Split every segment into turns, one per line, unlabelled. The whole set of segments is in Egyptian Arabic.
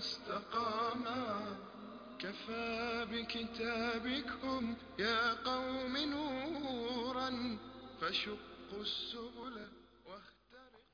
استقاما كفى بكتابكم يا قوم نورا فشقوا السبل واخترقوا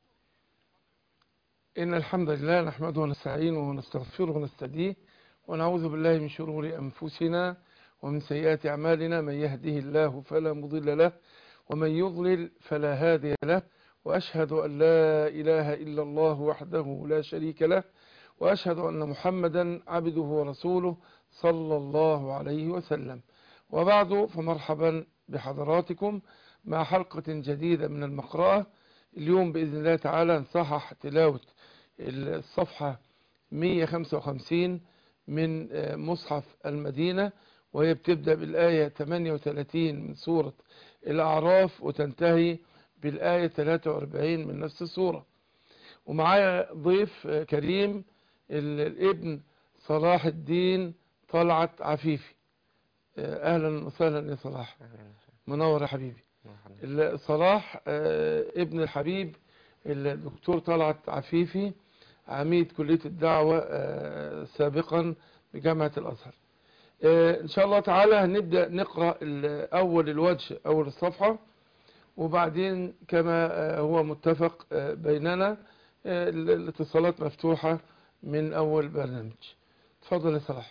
إن الحمد لله نحمده ونستعينه ونستغفره ونستهديه ونعوذ بالله من شرور أنفسنا ومن سيئات أعمالنا من يهده الله فلا مضل له ومن يضلل فلا هادي له وأشهد أن لا إله إلا الله وحده لا شريك له وأشهد أن محمدا عبده ورسوله صلى الله عليه وسلم وبعد فمرحبا بحضراتكم مع حلقة جديدة من المقرأة اليوم بإذن الله تعالى نصحح تلاوة الصفحة 155 من مصحف المدينة وهي بتبدأ بالآية 38 من سورة الأعراف وتنتهي بالآية 43 من نفس السورة ومعايا ضيف كريم الابن صلاح الدين طلعت عفيفي أهلا وسهلا يا صلاح منور يا حبيبي صلاح ابن الحبيب الدكتور طلعت عفيفي عميد كلية الدعوة سابقا بجامعة الأزهر إن شاء الله تعالى هنبدأ نقرأ أول الوجه أول الصفحة وبعدين كما هو متفق بيننا الاتصالات مفتوحة من أول برنامج تفضل يا صلاح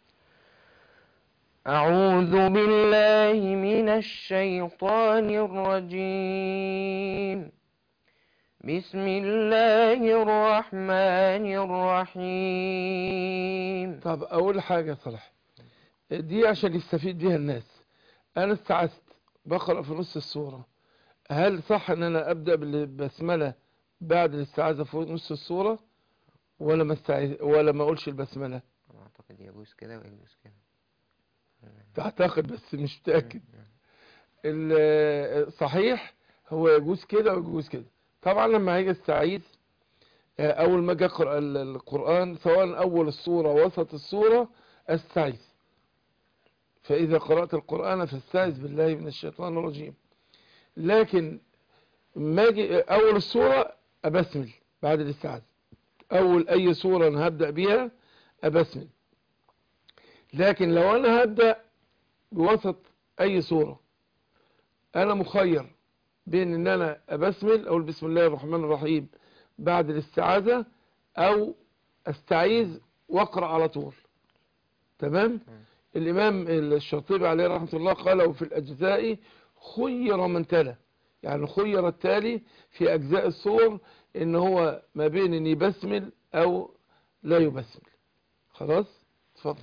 أعوذ بالله من الشيطان الرجيم بسم الله الرحمن الرحيم
طب أول حاجة يا صلاح دي عشان يستفيد بيها الناس أنا استعست بقرأ في نص السورة هل صح ان انا ابدأ بالبسملة بعد الاستعاذة في نص السورة ولا ما استعيذ ولا ما اقولش البسملة
أعتقد يجوز كده ويجوز كده
تعتقد بس مش متأكد صحيح هو يجوز كده ويجوز كده طبعا لما هاجي استعيذ اول ما اجي اقرا القرآن سواء اول السورة وسط السورة استعيذ فاذا قرأت القرآن فاستعذ بالله من الشيطان الرجيم لكن ما اجي اول السورة ابسمل بعد الاستعاذة اول اي سورة انا هبدأ بيها ابسمل لكن لو انا هبدأ بوسط اي سورة انا مخير بين ان انا ابسمل او بسم الله الرحمن الرحيم بعد الاستعاذة او استعيذ واقرأ على طول تمام الامام الشاطبي عليه رحمة الله قال وفي الاجزاء خير من تلا يعني خير التالي في أجزاء الصور إن هو ما بين إن يبسمل أو لا يبسمل خلاص تفضل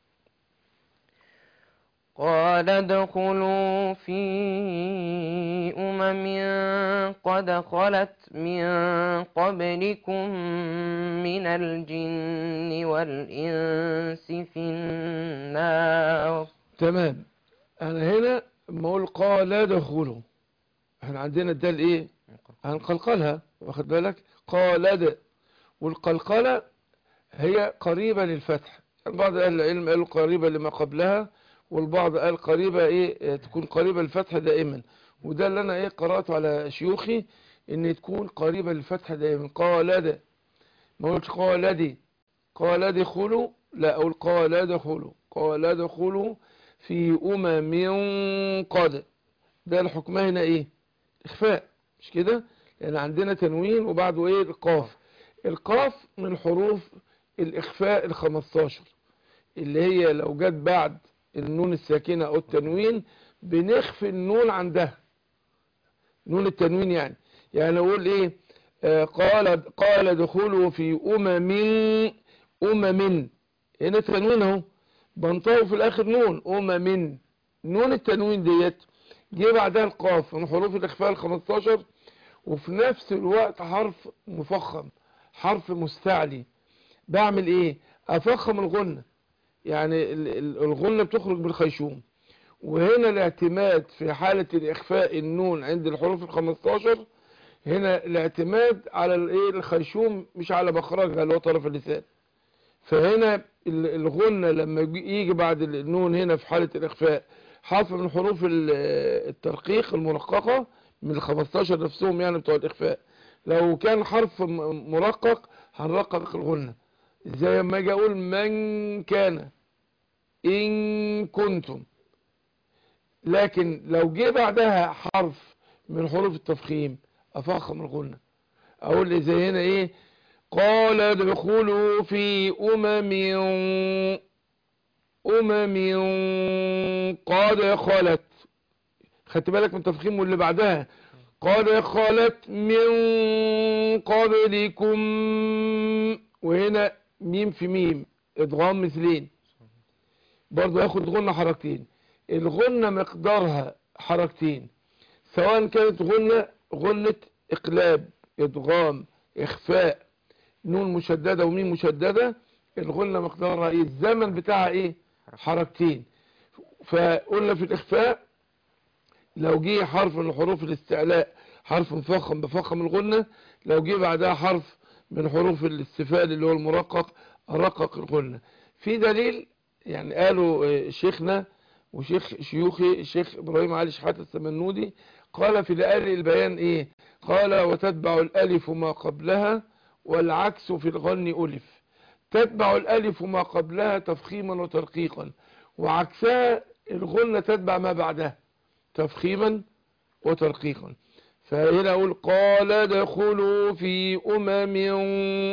قال ادخلوا في أمم قد خلت من قبلكم من الجن والإنس في النار
تمام أنا هنا ما اقول قال دخلوا احنا عندنا الدال ايه هنقلقلها واخد بالك قال د والقلقلة هي قريبة للفتح بعض اهل العلم قالوا قريبة لما قبلها والبعض قال قريبة ايه تكون قريبة للفتح دائما وده اللي انا ايه قرأته على شيوخي ان تكون قريبة للفتح دائما قال د ما قلتش قال دي قال دخلوا لا اقول قال دخلوا قال دخلوا في أمم قد ده الحكم هنا ايه اخفاء مش كده لان عندنا تنوين وبعده ايه القاف القاف من حروف الاخفاء الخمستاشر اللي هي لو جت بعد النون الساكنة او التنوين بنخفي النون عندها نون التنوين يعني يعني اقول ايه آه قال قال دخلوا في امم امم هنا تنوين اهو بنطقه في الاخر نون امم نون التنوين ديت جه بعدها القاف من حروف الاخفاء ال15 وفي نفس الوقت حرف مفخم حرف مستعلي بعمل ايه افخم الغنة يعني الغنة بتخرج بالخيشوم وهنا الاعتماد في حالة الاخفاء النون عند الحروف ال15 هنا الاعتماد على الايه الخيشوم مش على مخرجها اللي هو طرف اللسان فهنا الغنة لما يجي بعد النون هنا في حالة الإخفاء حرف من حروف الترقيق المرققة من ال 15 نفسهم يعني بتوع الإخفاء لو كان حرف مرقق هنرقق الغنة زي ما اجي اقول من كان ان كنتم لكن لو جه بعدها حرف من حروف التفخيم افخم الغنة اقول زي هنا ايه قال ادخلوا في امم امم قد خلت خدت بالك من التفخيم واللي بعدها قد خلت من قبلكم وهنا ميم في ميم ادغام مثلين برضو ياخد غنة حركتين الغنة مقدارها حركتين سواء كانت غنة غنة اقلاب ادغام اخفاء نون مشددة وميم مشددة الغنة مقدارها ايه الزمن بتاعها ايه حركتين فقلنا في الاخفاء لو جه حرف من حروف الاستعلاء حرف مفخم بفخم الغنة لو جه بعدها حرف من حروف الاستفال اللي هو المرقق رقق الغنة في دليل يعني قالوا آه، شيخنا وشيخ شيوخي الشيخ ابراهيم علي شحاتة السمنودي قال في لآل البيان ايه قال وتتبع الالف ما قبلها والعكس في الغن الف تتبع الالف ما قبلها تفخيما وترقيقا وعكسها الغنة تتبع ما بعدها تفخيما وترقيقا فهنا اقول قال ادخلوا في امم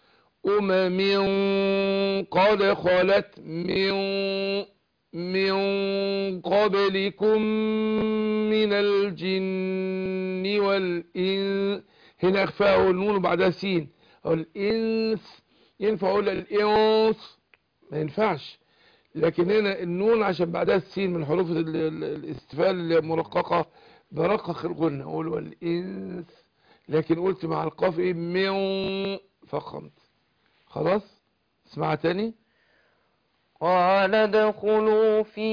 امم قد خلت من من قبلكم من الجن والإنس هنا اخفاء النون وبعدها سين أو الإنس ينفع اقول الإنس ما ينفعش لكن هنا النون عشان بعدها السين من حروف ال- ال- الاستفال المرققة برقق الغنة اقول والإنس لكن قلت مع القاف ايه من فخمت خلاص اسمعها تاني
قال ادخلوا في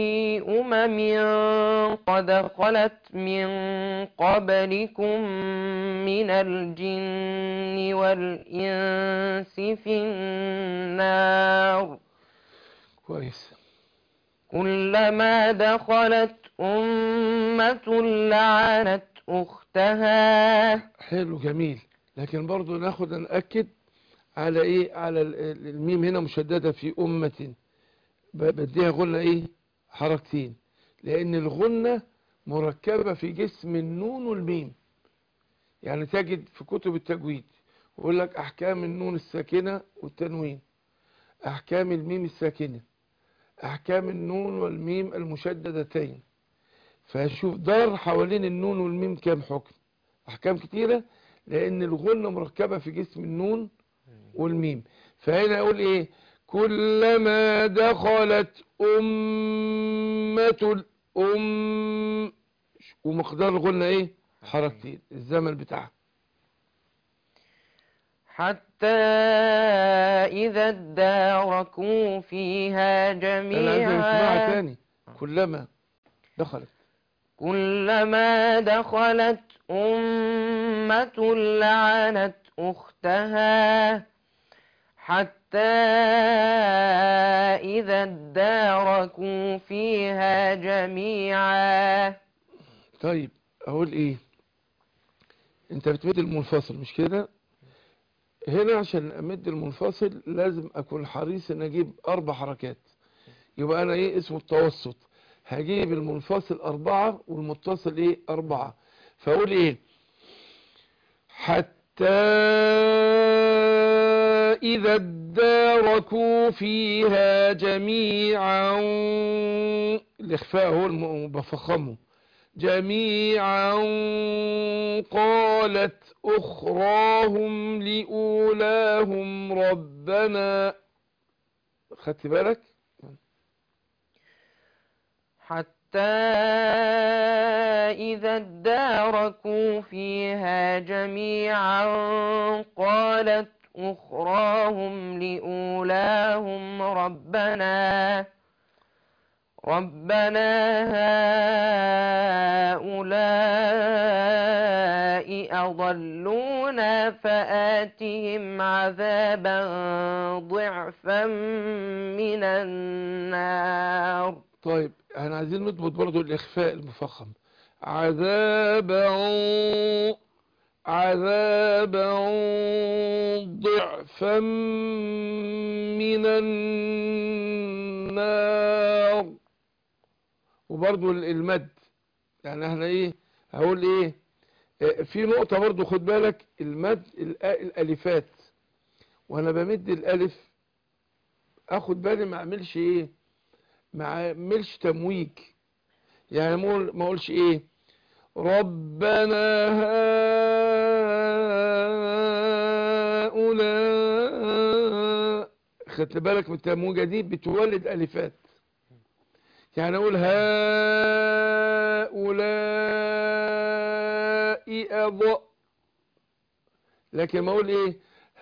أمم قد خلت من قبلكم من الجن والإنس في النار
كويس
كلما دخلت أمة لعنت أختها
حلو جميل لكن برضو ناخد نأكد على ايه على ال- ال- الميم هنا مشددة في أمة ب- بديها غنة ايه حركتين لأن الغنة مركبة في جسم النون والميم يعني تجد في كتب التجويد يقول لك أحكام النون الساكنة والتنوين أحكام الميم الساكنة أحكام النون والميم المشددتين فشوف دار حوالين النون والميم كام حكم أحكام كتيرة لأن الغنة مركبة في جسم النون والميم فهنا أقول إيه كلما دخلت أمة الأم ومقدار الغنة إيه حركتين الزمن بتاعها
حتى إذا اداركوا فيها
أنا عايز أسمعها
جميعا
تاني كلما دخلت
كلما دخلت أمة لعنت أختها حتى إذا اداركوا فيها جميعا
طيب اقول ايه انت بتمد المنفصل مش كده هنا عشان امد المنفصل لازم اكون حريص ان اجيب اربع حركات يبقى انا ايه اسمه التوسط هجيب المنفصل اربعة والمتصل ايه اربعة فاقول ايه حتى اذا اداركوا فيها جميعا الاخفاء هو الم- بفخمه جميعا قالت أخراهم لأولاهم ربنا خدت بالك
حتى إذا اداركوا فيها جميعا قالت أخراهم لأولاهم ربنا ربنا هؤلاء أضلونا فآتهم عذابا ضعفا من النار
طيب احنا عايزين نضبط برضو الإخفاء المفخم عذابا عذابا ضعفا من النار وبرضو المد يعني احنا ايه هقول ايه آه، في نقطة برضو خد بالك المد الأ- الالفات وانا بمد الالف اخد بالي ما اعملش ايه ما اعملش تمويج يعني ما أقول- ما اقولش ايه ربنا هؤلاء خدت بالك من التمويجة دي بتولد الفات يعني اقول هؤلاء أضاء لكن ما اقول ايه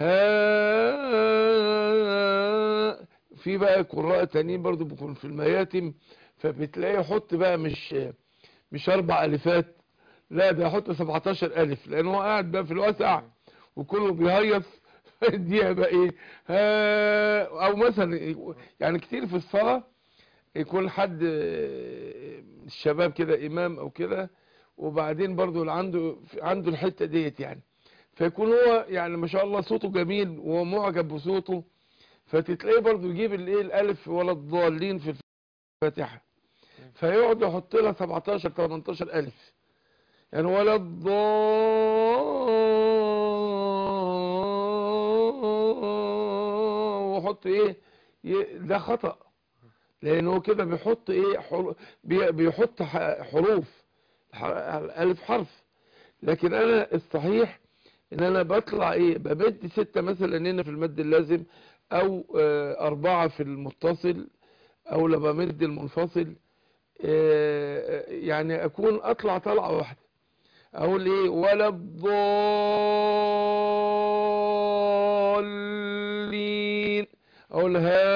ها في بقى قراء تانيين برضو بيكون في المياتم فبتلاقي يحط بقى مش مش اربع الفات لا ده يحط 17 الف لان هو قاعد بقى في الواسع وكله بيهيص دي بقى ايه ها او مثلا يعني كتير في الصلاه يكون حد آه، الشباب كده امام او كده وبعدين برضو اللي عنده عنده الحته ديت يعني فيكون هو يعني ما شاء الله صوته جميل ومعجب بصوته فتتلاقيه برضو يجيب الايه الالف ولا الضالين في الفاتحه فيقعد يحط لها 17 18 الف يعني ولا الضال وحط ايه ي- ده خطأ لانه كده بيحط ايه حر- بي- بيحط ح- حروف ح- الف حرف لكن انا الصحيح ان انا بطلع ايه بمد ستة مثلا هنا في المد اللازم او آه، اربعة في المتصل او لما بمد المنفصل آه، يعني اكون اطلع طلعة واحدة اقول ايه ولا الضالين اقول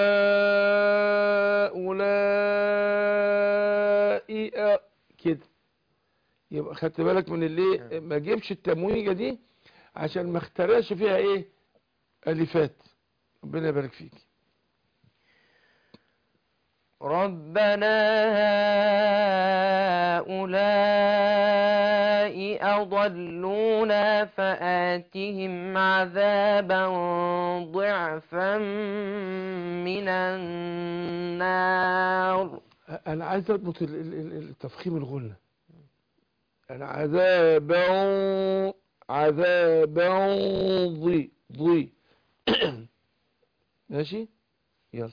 هؤلاء أ- كده يبقى خدت بالك من اللي ما اجيبش التمويجة دي عشان ما اخترعش فيها ايه الفات ربنا يبارك فيك
ربنا هؤلاء أضلونا فآتهم عذابا ضعفا من النار
انا عايز اضبط ال- ال- ال- التفخيم الغنة انا عذابا عذابا ضي ضي ماشي يلا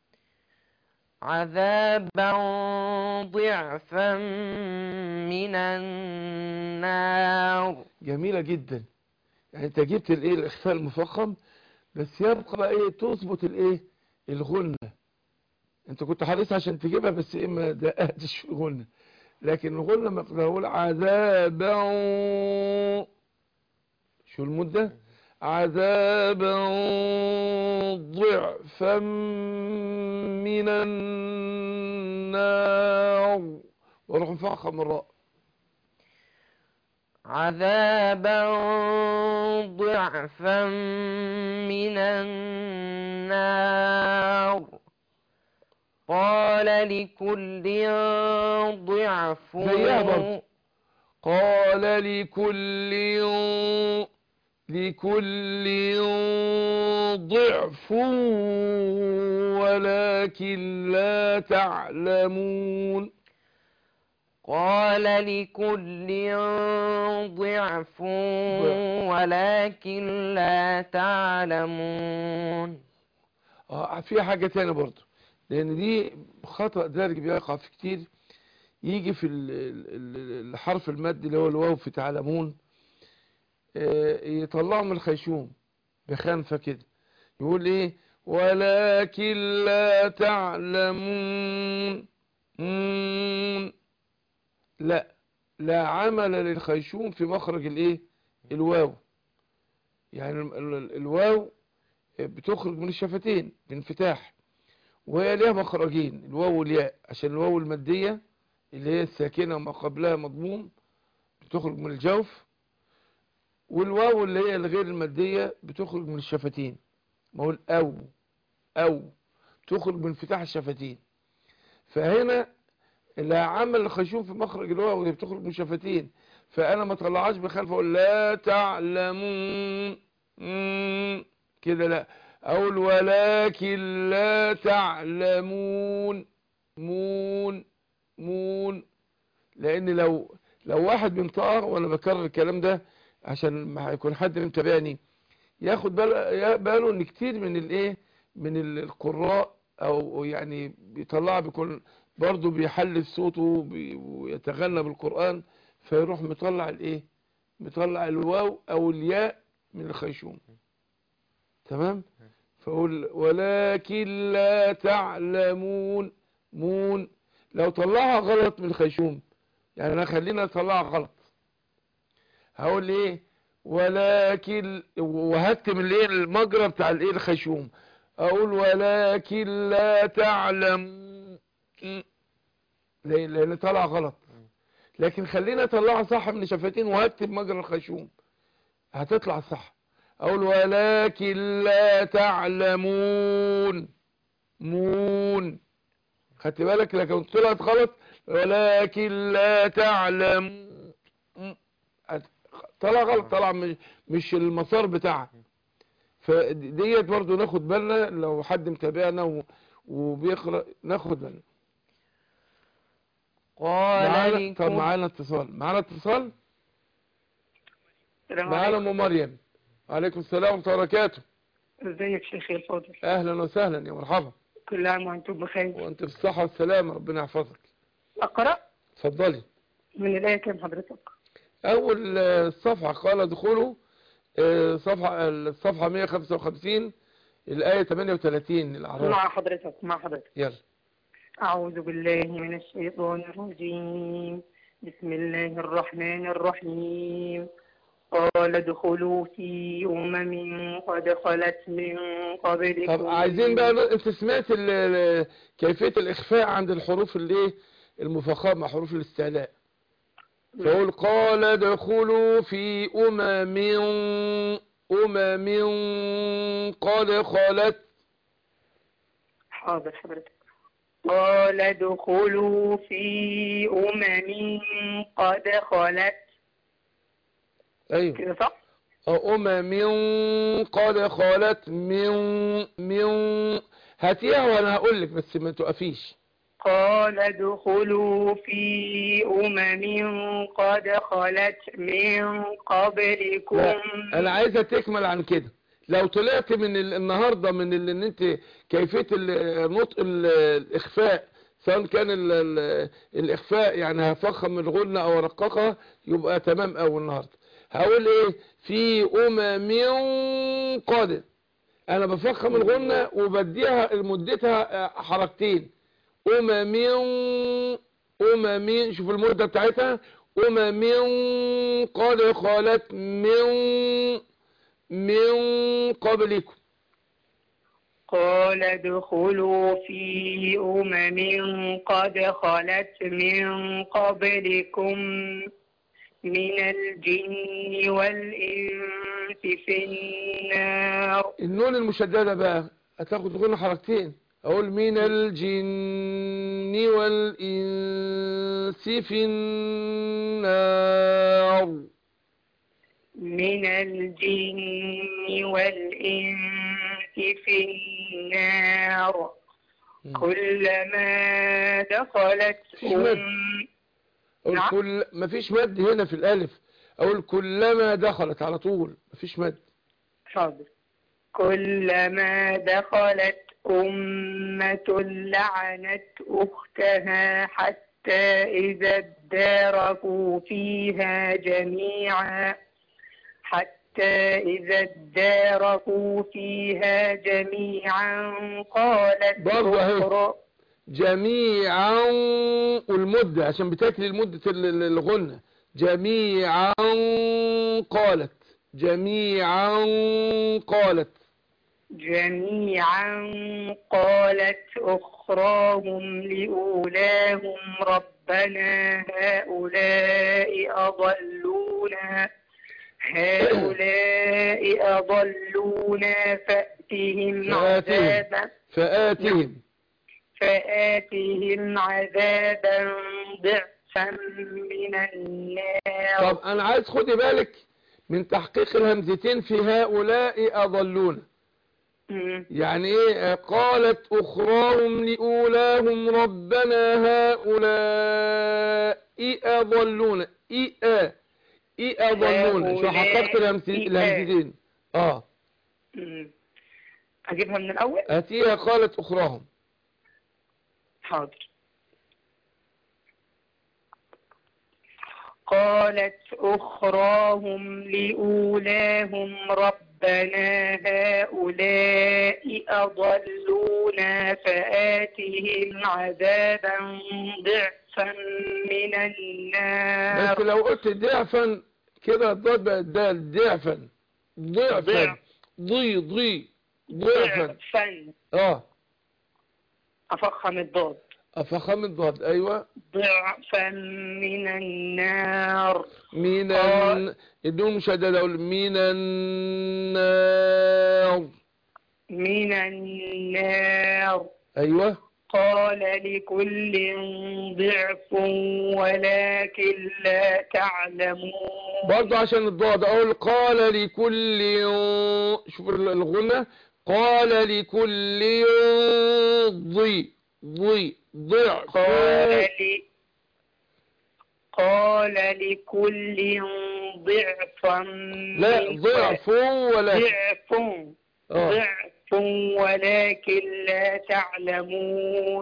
عذابا ضعفا من النار
جميلة جدا يعني انت جبت الايه الاخفاء المفخم بس يبقى بقى ايه تظبط الايه الغنة انت كنت حريص عشان تجيبها بس ايه ما دققتش في الغنة لكن الغنة مقدار عذابا شو المدة عذابا ضعفا من النار واروح مفخم الراء
عذابا ضعفا من النار قال لكل ضعف
زيها برضه. قال لكل لكل ضعف ولكن لا تعلمون
قال لكل ضعف ولكن لا تعلمون
اه في حاجة تانية برضو لان دي خطأ دارج بيقع في كتير يجي في ال- ال- ال- الحرف المادي اللي هو الواو في تعلمون آه، يطلعه من الخيشوم بخنفة كده يقول ايه ولكن لا تعلمون مم. لا لا عمل للخيشوم في مخرج الايه الواو يعني ال- ال- الواو بتخرج من الشفتين بانفتاح وهي ليها مخرجين الواو والياء عشان الواو المادية اللي هي الساكنة وما قبلها مضموم بتخرج من الجوف والواو اللي هي الغير المادية بتخرج من الشفتين ما هو الأو أو تخرج من انفتاح الشفتين فهنا لا عمل الخشوم في مخرج الواو اللي بتخرج من الشفتين فانا ما اطلعهاش بخلف اقول لا تعلمون مم. كده لا اقول ولكن لا تعلمون مون مون لان لو لو واحد بينطقها وانا بكرر الكلام ده عشان ما يكون حد متابعني ياخد باله باله ان كتير من الايه من ال- القراء او يعني بيطلع بيكون برضه بيحلل صوته وبي- ويتغنى بالقرآن فيروح مطلع الايه مطلع الواو او الياء من الخيشوم تمام فقول ولكن لا تعلمون مون لو طلعها غلط من الخيشوم يعني انا خلينا اطلعها غلط هقول ايه ولكن وهكتم الايه المجرى بتاع الايه الخيشوم اقول ولكن لا تعلم ليه؟ لان طلع غلط لكن خلينا اطلعها صح من الشفتين وهكتب مجرى الخيشوم هتطلع صح اقول ولكن لا تعلمون مون خدت بالك لكن طلعت غلط ولكن لا تعلم طلع غلط طلع مش, مش المسار بتاعها فديت برضو ناخد بالنا لو حد متابعنا و- وبيقرأ ناخد بالنا
قال
معانا طب
لكل
معانا اتصال معانا اتصال
السلام
معانا
عليكم
ام مريم وعليكم السلام ورحمه الله وبركاته
ازيك شيخي الفاضل
اهلا وسهلا يا مرحبا
كل عام وانتم بخير
وانت في الصحه والسلامه ربنا يحفظك
اقرا
اتفضلي
من الايه كام حضرتك
اول آه، صفحه قال دخوله آه، صفحه الصفحه 155 الايه 38 الاعراف
مع حضرتك مع حضرتك
يلا
اعوذ بالله من الشيطان الرجيم بسم الله الرحمن الرحيم قال ادخلوا في امم قد خلت من قبلكم
طب عايزين بقى انت سمعت ال- ال- كيفيه الاخفاء عند الحروف الايه المفخمه حروف الاستعلاء فقول قال ادخلوا في امم امم قد خلت
حاضر حضرتك قال ادخلوا في أمم قد خلت
ايوه
كده صح؟
أمم قد خلت من من هاتيها وانا هقول لك بس ما تقفيش
قال ادخلوا في أمم قد خلت من قبلكم
لا انا عايزه تكمل عن كده لو طلعت من ال- النهارده من ال- ان انت كيفيه ال- نطق ال- الاخفاء سواء كان ال- ال- الاخفاء يعني هفخم الغنة او ارققها يبقى تمام اوي النهارده هقول ايه في امم قادم انا بفخم الغنة وبديها مدتها آه، حركتين امم امم شوف المدة بتاعتها امم قد خلت من من قبلكم
قال ادخلوا في أمم قد خلت من قبلكم من الجن والإنس في النار
النون المشددة بقى هتاخد غنى حركتين اقول من الجن والانس في النار
من الجن والإنس في النار
مم.
كلما دخلت
في مد.
أم
اقول
نعم.
كل مفيش مد هنا في الالف اقول كلما دخلت على طول مفيش مد
حاضر كلما دخلت أمة لعنت أختها حتى إذا اداركوا فيها جميعا حتى إذا اداركوا فيها جميعا قالت
برضه أهي.
أخرى
جميعا والمدة عشان بتاكل المدة ال- ال- الغنة جميعا قالت جميعا قالت
جميعا قالت أخراهم لأولاهم ربنا هؤلاء أضلونا هؤلاء أضلونا فأتهم
فآتهم.
عذابا
فآتهم
فآتهم عذابا ضعفا من النار
طب انا عايز خدي بالك من تحقيق الهمزتين في هؤلاء اضلون
مم.
يعني ايه قالت اخراهم لاولاهم ربنا هؤلاء اضلون اي ا اي اضلون شو حققت الهمز-
هؤلاء.
الهمزتين اه
مم. اجيبها من الاول
هاتيها قالت اخراهم
حاضر قالت أخراهم لأولاهم ربنا هؤلاء أضلونا فآتهم عذابا ضعفا من
بس
النار
لو قلت ضعفا كده الضاد بقت دال ضعفا ضعفا
ضعف.
ضي ضي ضعفا
ضعفا
اه
أفخم الضاد
افخم الضاد ايوه
ضعفا من النار
من
قال-
الن- النون مشددة أقول من النار
من النار
أيوة
قال لكل ضعف ولكن لا تعلمون
برضه عشان الضاد أقول قال لكل شوف الغنى قال لكل ضي ضي ضعف
قال ل... قال لكل ضعفا
لا
من-
ضعف ولا
ضعف
آه.
ضعف ولكن لا تعلمون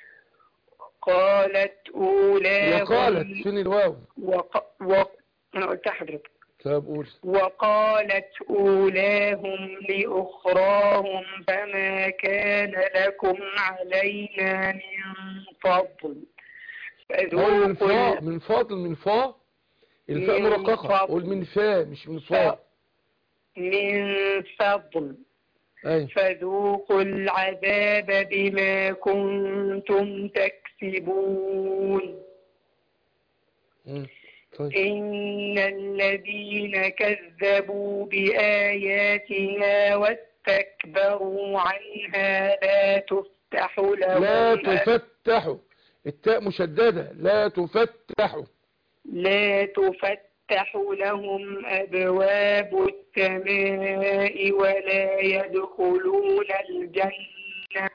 قالت أولاهم
وقالت فين الواو
وق... وق... أنا قلت حضرتك
طب قول
وقالت أولاهم لأخراهم فما كان لكم علينا من فضل
أقول من
فذوقوا
فاء من فاضل من فاء الفاء
من
مرققة
فضل.
قول من فاء مش من فاء
من فضل
أيوة
فذوقوا العذاب بما كنتم تكسبون
مم. طيب
إن الذين كذبوا بآياتنا واستكبروا عنها لا تفتح لهم
لا تفتح التاء مشددة لا تفتح
لا تفتح لهم أبواب السماء ولا يدخلون الجنة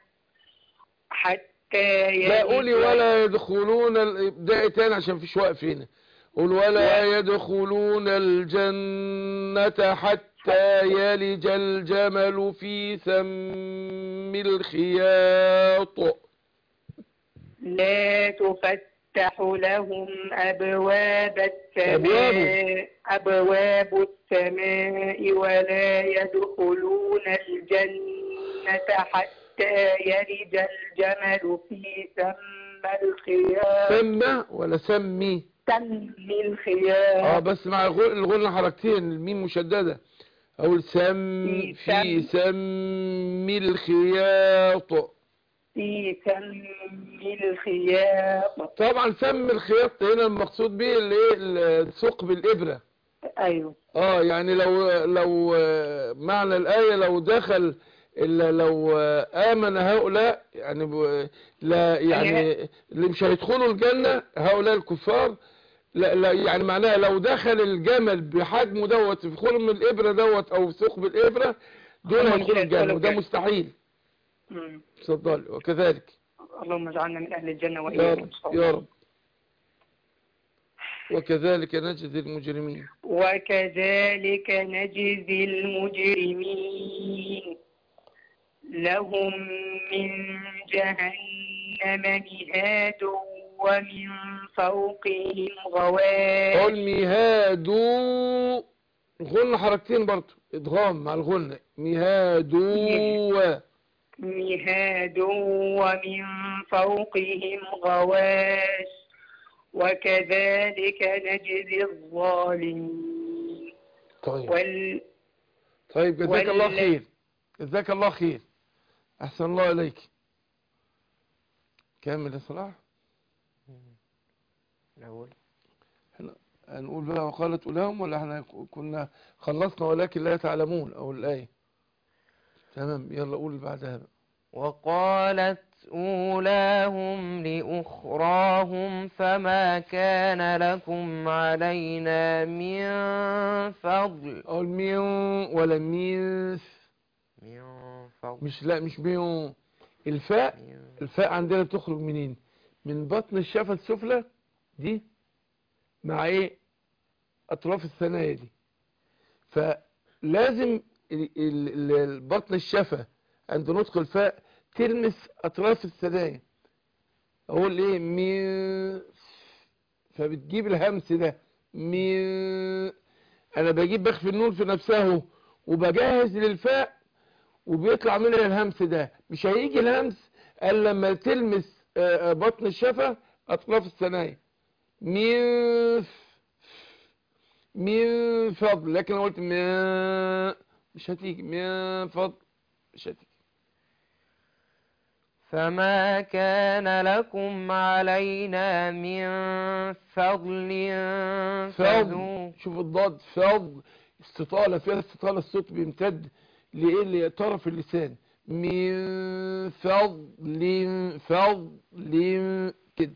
حتى
لا قولي
يلج-
ولا يدخلون الابداء تاني عشان فيش وقف هنا قول ولا يدخلون الجنة حتى يلج الجمل في سم الخياط
لا تفتح لهم أبواب السماء أبواب السماء ولا يدخلون الجنة حتى يلج الجمل في سم الخياط
سمة ولا سمي
سم
اه
الخياط
بس مع الغل- الغنى حركتين الميم مشددة اقول سم
في
في
سم.
سم الخياط
في سم الخياط
طبعا سم الخياط هنا المقصود به الايه الثقب الابره
أيوه
اه يعني لو لو آه، معنى الآية لو دخل إلا لو آه، آمن هؤلاء يعني ب- لا يعني اللي مش هيدخلوا الجنة هؤلاء الكفار لا, لا يعني معناها لو دخل الجمل بحجمه دوت في خرم الإبرة دوت أو في ثقب الإبرة دول
هم مش
هيدخلوا الجنة
هيدخلوا
وده
الجنة.
مستحيل
مم.
اتفضل وكذلك
اللهم اجعلنا من أهل الجنة
يا
وإياكم
رب يا رب وكذلك نجزي المجرمين
وكذلك نجزي المجرمين لهم من جهنم مهاد ومن فوقهم غواش
قول ميهادو غن حركتين برضو ادغام مع الغنة ميهادو
مهاد ومن فوقهم غواش وكذلك نجزي الظالمين
طيب
وال
طيب جزاك الله
وال-
خير جزاك الله خير احسن الله اليك كمل يا صلاح
الأول
هنقول بقى وقالت أولاهم ولا احنا كنا خلصنا ولكن لا تعلمون او الآية تمام يلا قول بعدها بقى
وقالت أولاهم لأخراهم فما كان لكم علينا من فضل
أقول مين ولا مين
من فضل
مش لا مش مين الفاء
من
الفاء عندنا بتخرج منين من بطن الشفة السفلى دي مع ايه اطراف الثنايا دي فلازم ال- ال- ال- بطن الشفة عند نطق الفاء تلمس اطراف الثنايا اقول ايه مين فبتجيب الهمس ده مين انا بجيب بخفي النون في نفسها اهو وبجهز للفاء وبيطلع منها الهمس ده مش هيجي الهمس الا لما تلمس آه، آه، بطن الشفة اطراف الثنايا من من فضل لكن لو قلت من مش هتيجي من فضل مش هتيجي
فما كان لكم علينا من فضل
فضل
فذو
شوف الضاد فضل استطالة فيها استطالة الصوت بيمتد لإيه لطرف اللسان من فضل فضل كده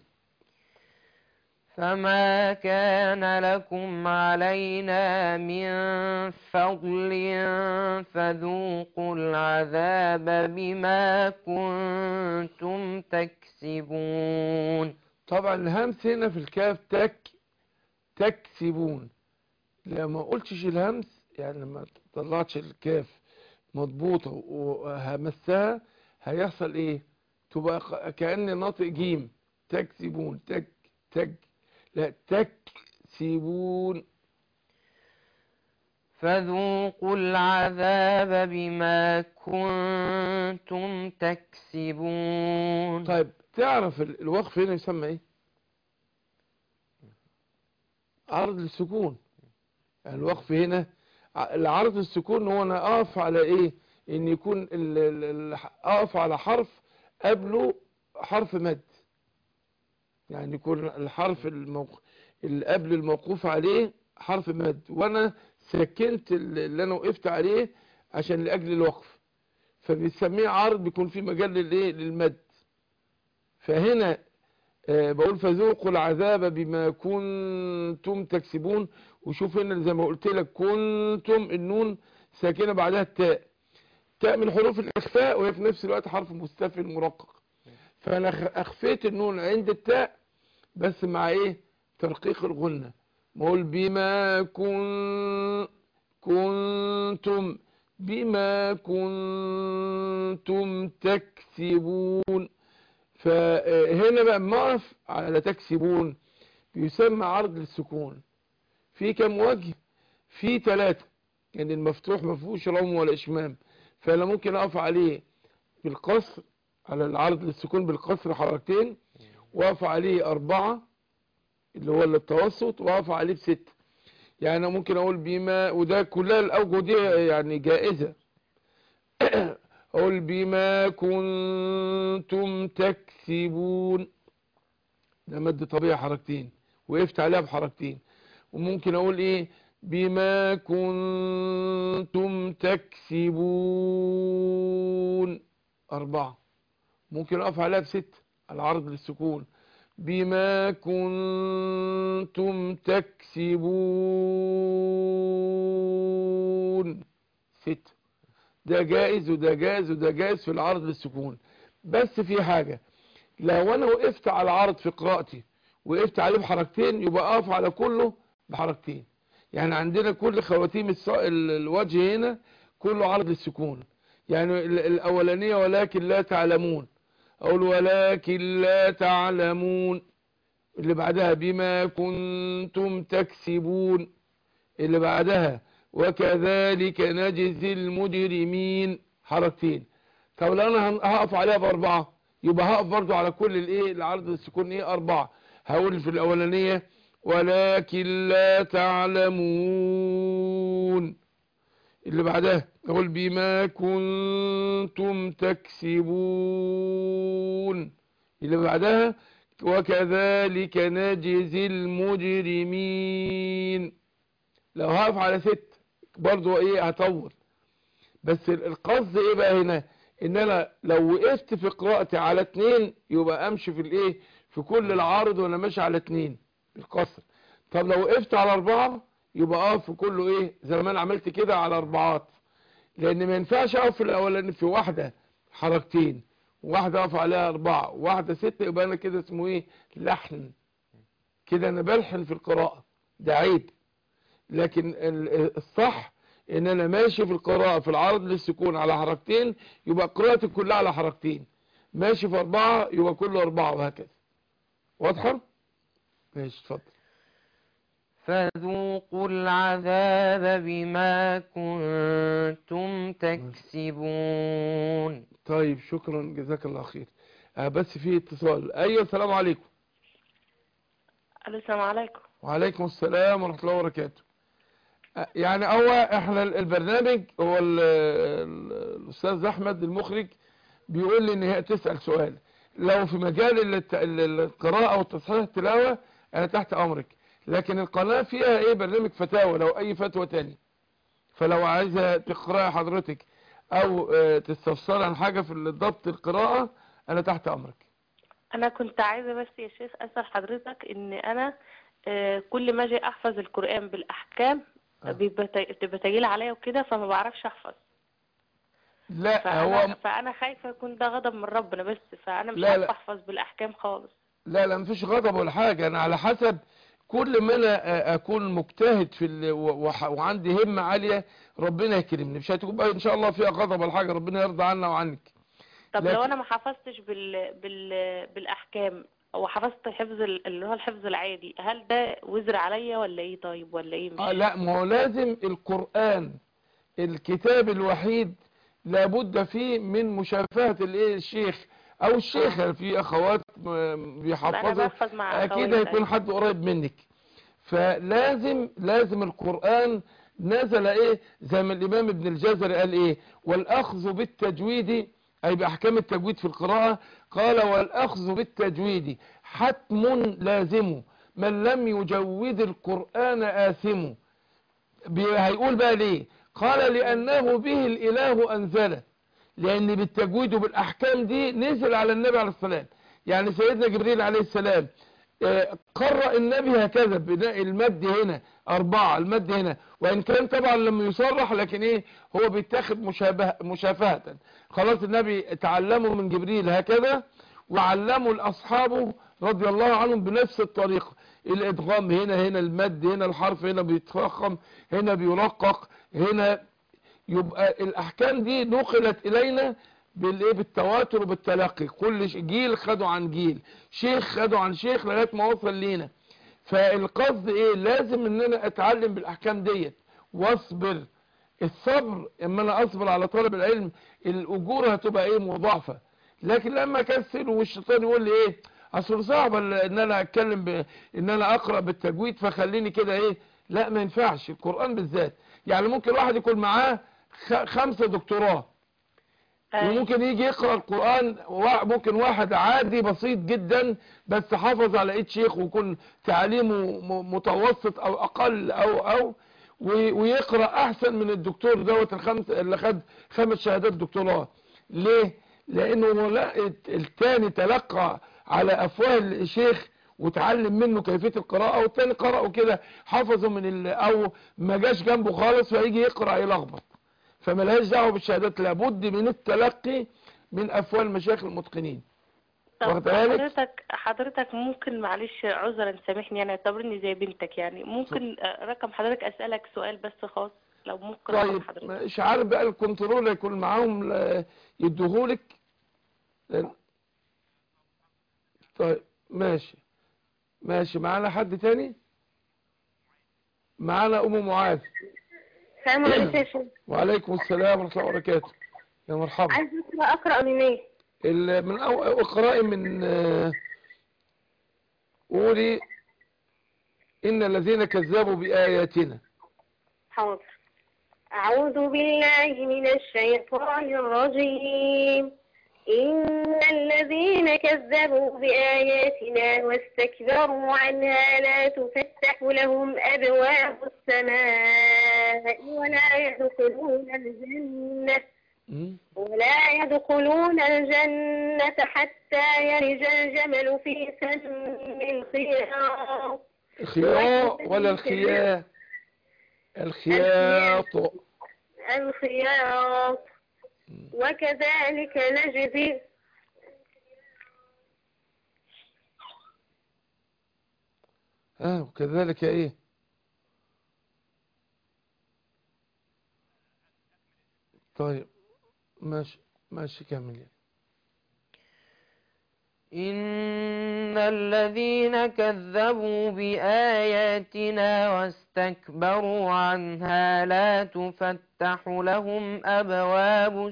فما كان لكم علينا من فضل فذوقوا العذاب بما كنتم تكسبون
طبعا الهمس هنا في الكاف تك تكسبون لما قلتش الهمس يعني لما طلعتش الكاف مضبوطة وهمسها هيحصل ايه تبقى ق- كأن ناطق جيم تكسبون تك تك لا تكسبون
فذوقوا العذاب بما كنتم تكسبون
طيب تعرف ال- الوقف هنا يسمى ايه عرض للسكون يعني الوقف هنا ع- العرض السكون هو انا اقف على ايه ان يكون ال- ال- ال- اقف على حرف قبله حرف مد يعني يكون الحرف الموق... اللي قبل الموقوف عليه حرف مد وانا سكنت ال- اللي انا وقفت عليه عشان لاجل الوقف فبنسميه عرض بيكون فيه مجال للايه للمد فهنا آه، بقول فذوقوا العذاب بما كنتم تكسبون وشوف هنا زي ما قلت لك كنتم النون ساكنه بعدها التاء تاء من حروف الاخفاء وهي في نفس الوقت حرف مستفل مرقق فانا خ- اخفيت النون عند التاء بس مع ايه ترقيق الغنة بقول بما كن كنتم بما كنتم تكسبون فهنا بقى ما اقف على تكسبون بيسمى عرض للسكون في كم وجه في ثلاثة يعني المفتوح ما فيهوش روم ولا اشمام فانا ممكن اقف عليه بالقصر على العرض للسكون بالقصر حركتين واقف عليه اربعة اللي هو التوسط واقف عليه بستة يعني انا ممكن اقول بما وده كلها الاوجه دي يعني جائزة اقول بما كنتم تكسبون ده مد طبيعي حركتين وقفت عليها بحركتين وممكن اقول ايه بما كنتم تكسبون اربعة ممكن اقف عليها بستة على عرض للسكون بما كنتم تكسبون ستة ده جائز وده جائز وده جائز في العرض للسكون بس في حاجة لو انا وقفت على العرض في قراءتي وقفت عليه بحركتين يبقى اقف على كله بحركتين يعني عندنا كل خواتيم الص- ال- الوجه هنا كله عرض للسكون يعني ال- الاولانية ولكن لا تعلمون اقول ولكن لا تعلمون اللي بعدها بما كنتم تكسبون اللي بعدها وكذلك نجزي المجرمين حركتين طب لو انا هن- هقف عليها باربعة يبقى هقف برضو على كل الايه العرض السكون ايه اربعة هقول في الاولانية ولكن لا تعلمون اللي بعدها اقول بما كنتم تكسبون اللي بعدها وكذلك نجزي المجرمين لو هقف على ست برضو ايه هطول بس ال- القصد ايه بقى هنا ان انا لو وقفت في قراءتي على اتنين يبقى امشي في الايه في كل العارض وانا ماشي على اتنين القصر طب لو وقفت على اربعة يبقى اقف في كله ايه زي ما انا عملت كده على اربعات لان ما ينفعش اقف في الاولاني في واحدة حركتين واحدة اقف عليها اربعة واحدة ستة يبقى انا كده اسمه ايه لحن كده انا بلحن في القراءة ده عيب لكن ال- الصح ان انا ماشي في القراءة في العرض للسكون على حركتين يبقى قراءتي كلها على حركتين ماشي في اربعة يبقى كله اربعة وهكذا واضحة ماشي اتفضل
فذوقوا العذاب بما كنتم تكسبون
طيب شكرا جزاك الله خير آه بس في اتصال ايوه السلام عليكم
الو السلام عليكم
وعليكم السلام ورحمة الله وبركاته آه، يعني هو احنا ال- البرنامج هو ال- ال- الاستاذ احمد المخرج بيقول لي ان هي تسأل سؤال لو في مجال الت- ال- القراءة والتصحيح التلاوة انا تحت امرك لكن القناة فيها ايه برنامج فتاوى لو اي فتوى تاني فلو عايزة تقرأي حضرتك او آه، تستفسر عن حاجة في ضبط القراءة انا تحت امرك
انا كنت عايزه بس يا شيخ اسال حضرتك ان انا آه، كل ما اجي احفظ القران بالاحكام
آه.
بيبقى بتبقى تقيله عليا وكده فما بعرفش احفظ
لا
فانا
هو
فانا خايفه يكون ده غضب من ربنا بس فانا مش
لا،
عارفه
لا.
احفظ بالاحكام خالص
لا لا مفيش غضب ولا حاجة أنا على حسب كل ما أنا أ- أكون مجتهد في ال... و- وح- وعندي همة عالية ربنا يكرمني مش هتبقى إن شاء الله فيها غضب ولا حاجة ربنا يرضى عنا وعنك
طب
لكن-
لو انا ما حفظتش بال... بال... بالاحكام او حفظت حفظ ال- اللي هو الحفظ العادي هل ده وزر عليا ولا ايه طيب ولا ايه مش
آه لا ما هو لازم القرآن الكتاب الوحيد لابد فيه من مشافهة الايه الشيخ او الشيخة في اخوات م-
انا
بيحفظوا
بحفظ مع
اكيد
أخواتي.
هيكون حد قريب منك فلازم لازم القرآن نزل ايه زي ما الامام ابن الجزري قال ايه والاخذ بالتجويد اي باحكام التجويد في القراءة قال والاخذ بالتجويد حتم لازم من لم يجود القرآن آثم بي- هيقول بقى ليه قال لأنه به الإله أنزله لأن بالتجويد وبالأحكام دي نزل على النبي عليه السلام يعني سيدنا جبريل عليه السلام آه، قرأ النبي هكذا بناء المد هنا أربعة المد هنا وإن كان طبعا لم يصرح لكن إيه هو بيتاخد مشابه مشافهة خلاص النبي تعلمه من جبريل هكذا وعلموا لأصحابه رضي الله عنهم بنفس الطريقة الإدغام هنا هنا المد هنا الحرف هنا بيتفخم هنا بيرقق هنا يبقى الأحكام دي نقلت إلينا بالايه بالتواتر وبالتلقي كل ش- جيل خدوا عن جيل شيخ خدوا عن شيخ لغايه ما وصل لينا فالقصد ايه لازم ان انا اتعلم بالاحكام ديت واصبر الصبر اما انا اصبر على طلب العلم الاجور هتبقى ايه مضاعفه لكن لما اكسل والشيطان يقول لي ايه اصل صعب ال- ان انا اتكلم ب... ان انا اقرا بالتجويد فخليني كده ايه لا ما ينفعش القران بالذات يعني ممكن واحد يكون معاه خ... خمسة دكتوراه
أيوة.
وممكن يجي يقرأ القرآن وا- ممكن واحد عادي بسيط جدا بس حافظ على ايد شيخ ويكون تعليمه م- متوسط او اقل او او وي- ويقرأ احسن من الدكتور دوت الخمس اللي خد خمس شهادات دكتوراه ليه لانه هو لا الت- التاني تلقى على افواه الشيخ وتعلم منه كيفية القراءة والتاني قرأه كده حفظه من ال او ما جاش جنبه خالص فيجي يقرأ يلخبط فملهاش دعوه بالشهادات لابد من التلقي من افواه المشايخ المتقنين واخد
طب
بالك؟
حضرتك حضرتك ممكن معلش عذرا سامحني يعني اعتبرني زي بنتك يعني ممكن آه، رقم حضرتك اسالك سؤال بس خاص لو ممكن رقم
طيب
حضرتك
مش عارف بقى الكنترول يكون معاهم ل- يديهولك لأن- طيب ماشي ماشي معانا حد تاني معانا ام معاذ
السلام عليكم يا شيخ
وعليكم السلام ورحمه الله وبركاته يا مرحبا
عايز اقرا اقرا من ايه
ال- من أو اقرأي من آه، قولي إن الذين كذبوا بآياتنا
حاضر اعوذ بالله من الشيطان الرجيم إن الذين كذبوا بآياتنا واستكبروا عنها لا تفتح لهم أبواب السماء ولا يدخلون الجنة
مم.
ولا يدخلون الجنة حتى يلج الجمل في سم الخياط
الخياط ولا الخياء الخياط
الخياط وكذلك نجزي
اه وكذلك ايه طيب ماشي ماشي كمل يعني.
إن الذين كذبوا بآياتنا واستكبروا عنها لا تفتح لهم أبواب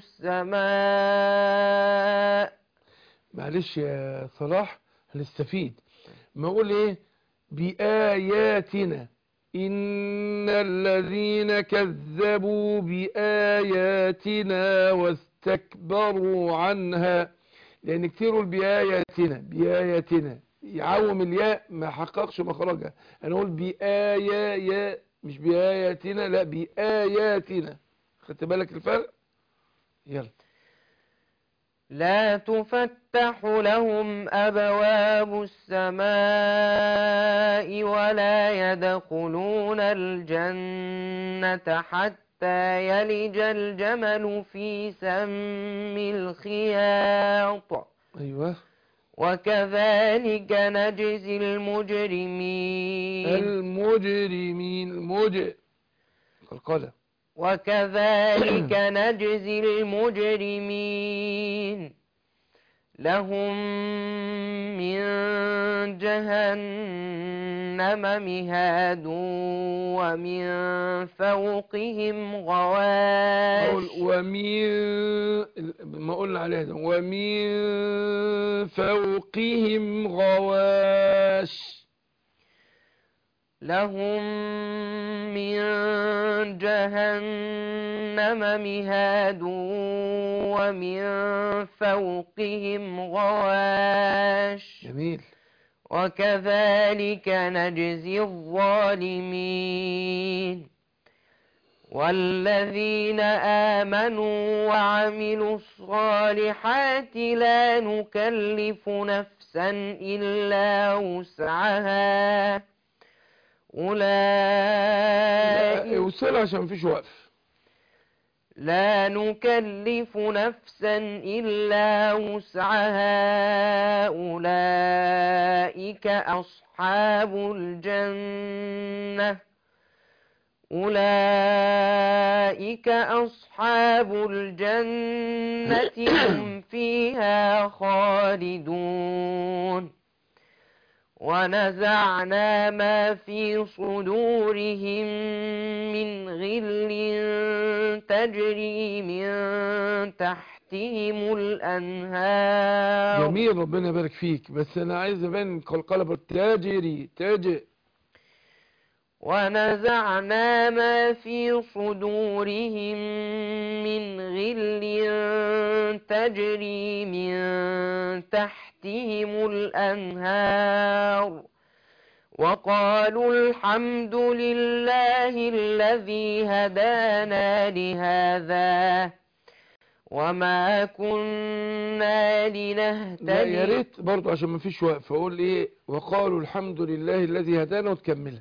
السماء
معلش يا صلاح هنستفيد ما اقول ايه بآياتنا إن الذين كذبوا بآياتنا واستكبروا عنها لأن كتير بآياتنا بآياتنا يعوم الياء ما حققش مخرجها أنا أقول بآيا يا مش بآياتنا لا بآياتنا خدت بالك الفرق يلا
لا تفتح لهم أبواب السماء ولا يدخلون الجنة حتى يلج الجمل في سم الخياط
أيوه
وكذلك نجزي المجرمين
المجرمين المج القلم
وكذلك نجزي المجرمين لهم من جهنم مهاد ومن فوقهم غواش
أقول ومن ما قلنا عليها ده ومن فوقهم غواش
لهم من جهنم مهاد ومن فوقهم غواش
جميل
وكذلك نجزي الظالمين والذين آمنوا وعملوا الصالحات لا نكلف نفسا إلا وسعها أولئك
وصل عشان مفيش وقف
لا نكلف نفسا إلا وسعها أولئك أصحاب الجنة أولئك أصحاب الجنة هم فيها خالدون ونزعنا ما في صدورهم من غل تجري من تحتهم الأنهار
جميل ربنا يبارك فيك بس انا عايز ابان قلقلة تاجري تاجر
ونزعنا ما في صدورهم من غل تجري من تحتهم الأنهار وقالوا الحمد لله الذي هدانا لهذا وما كنا
لا يا
لنهتدي
ريت برضه عشان مفيش وقف اقول ايه وقالوا الحمد لله الذي هدانا وتكملها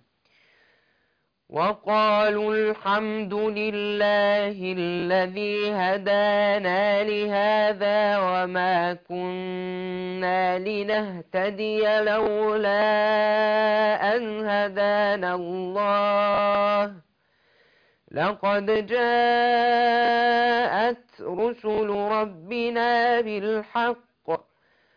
وقالوا الحمد لله الذي هدانا لهذا وما كنا لنهتدي لولا أن هدانا الله لقد جاءت رسل ربنا بالحق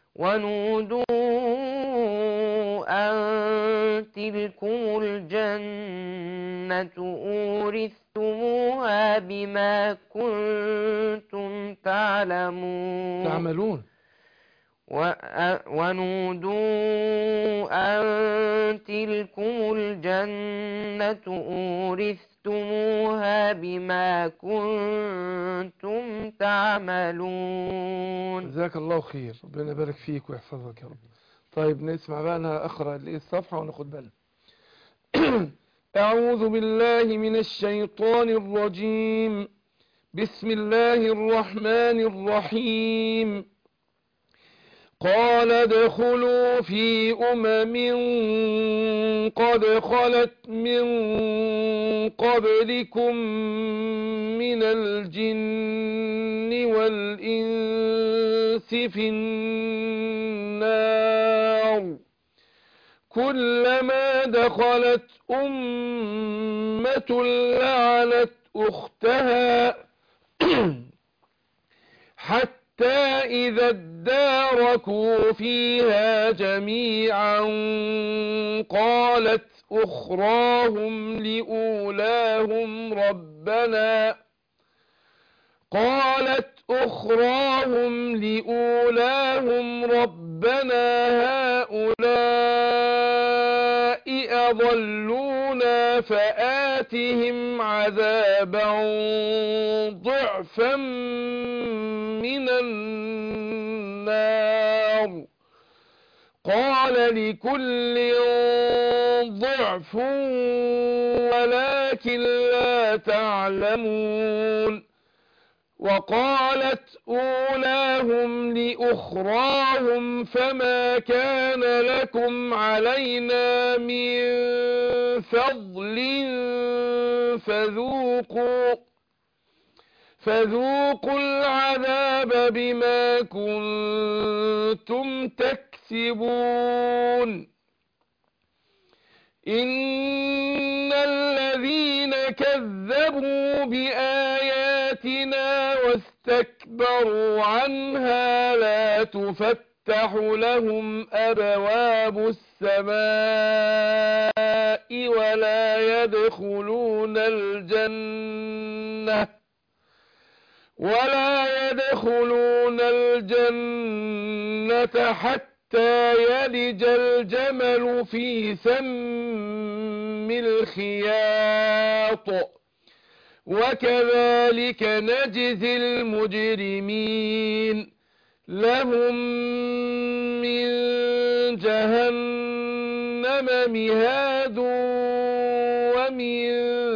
ونودوا أن تلكم الجنة أورثتموها بما كنتم تعلمون
تعملون
وأ- ونودوا أن تلكم الجنة أورثتموها بما كنتم تعملون
جزاك الله خير ربنا يبارك فيك ويحفظك يا رب طيب نسمع بقى انا اقرا الايه الصفحه وناخد بالنا اعوذ بالله من الشيطان الرجيم بسم الله الرحمن الرحيم قال ادخلوا في أمم قد خلت من قبلكم من الجن والإنس في النار كلما دخلت أمة لعنت أختها حتى إذا اداركوا فيها جميعا قالت أخراهم لأولاهم ربنا قالت أخراهم لأولاهم ربنا هؤلاء أضلونا فآتهم عذابا ضعفا من النار قال لكل ضعف ولكن لا تعلمون وقالت أولاهم لأخراهم فما كان لكم علينا من فضل فذوقوا فذوقوا العذاب بما كنتم تكسبون إن الذين كذبوا بآياتنا واستكبروا عنها لا تفتح لهم أبواب السماء ولا يدخلون الجنة ولا يدخلون الجنة حتى يلج الجمل في سم الخياط وكذلك نجزي المجرمين لهم من جهنم مهاد ومن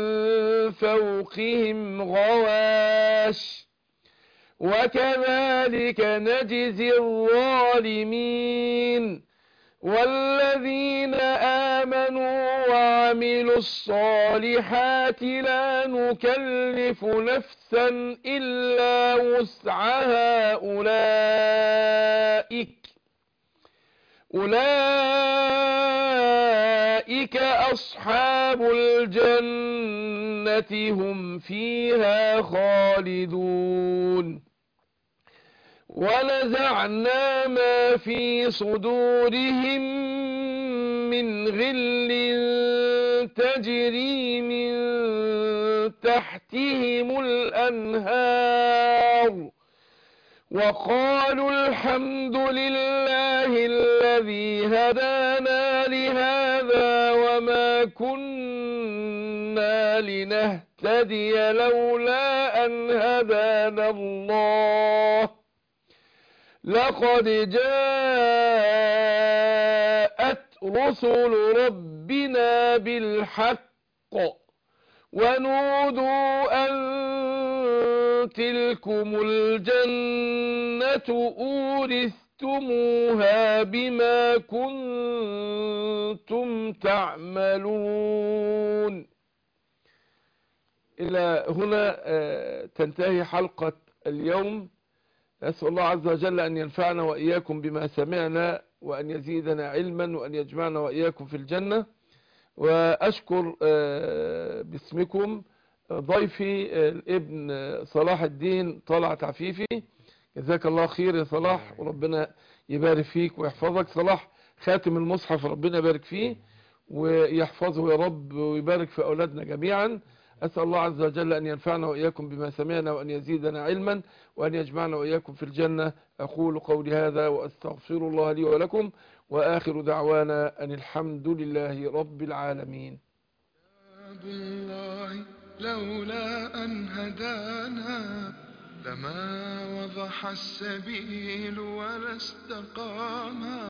فوقهم غواش وكذلك نجزي الظالمين والذين آمنوا وعملوا الصالحات لا نكلف نفسا إلا وسعها أولئك أولئك أصحاب الجنة هم فيها خالدون ونزعنا ما في صدورهم من غل تجري من تحتهم الأنهار وقالوا الحمد لله الذي هدانا لهذا وما كنا لنهتدي لولا أن هدانا الله لقد جاءت رسل ربنا بالحق ونودوا أن تلكم الجنة أورثتموها بما كنتم تعملون إلى هنا آه، تنتهي حلقة اليوم نسأل الله عز وجل أن ينفعنا وإياكم بما سمعنا وأن يزيدنا علما وأن يجمعنا وإياكم في الجنة وأشكر آه، باسمكم ضيفي آه، الابن آه، صلاح الدين طلعت عفيفي جزاك الله خير يا صلاح وربنا يبارك فيك ويحفظك صلاح خاتم المصحف ربنا يبارك فيه ويحفظه يا رب ويبارك في أولادنا جميعا أسأل الله عز وجل أن ينفعنا وإياكم بما سمعنا وأن يزيدنا علما وأن يجمعنا وإياكم في الجنة أقول قولي هذا وأستغفر الله لي ولكم وآخر دعوانا أن الحمد لله رب العالمين
باب الله لولا أن هدانا لما وضح السبيل ولا استقاما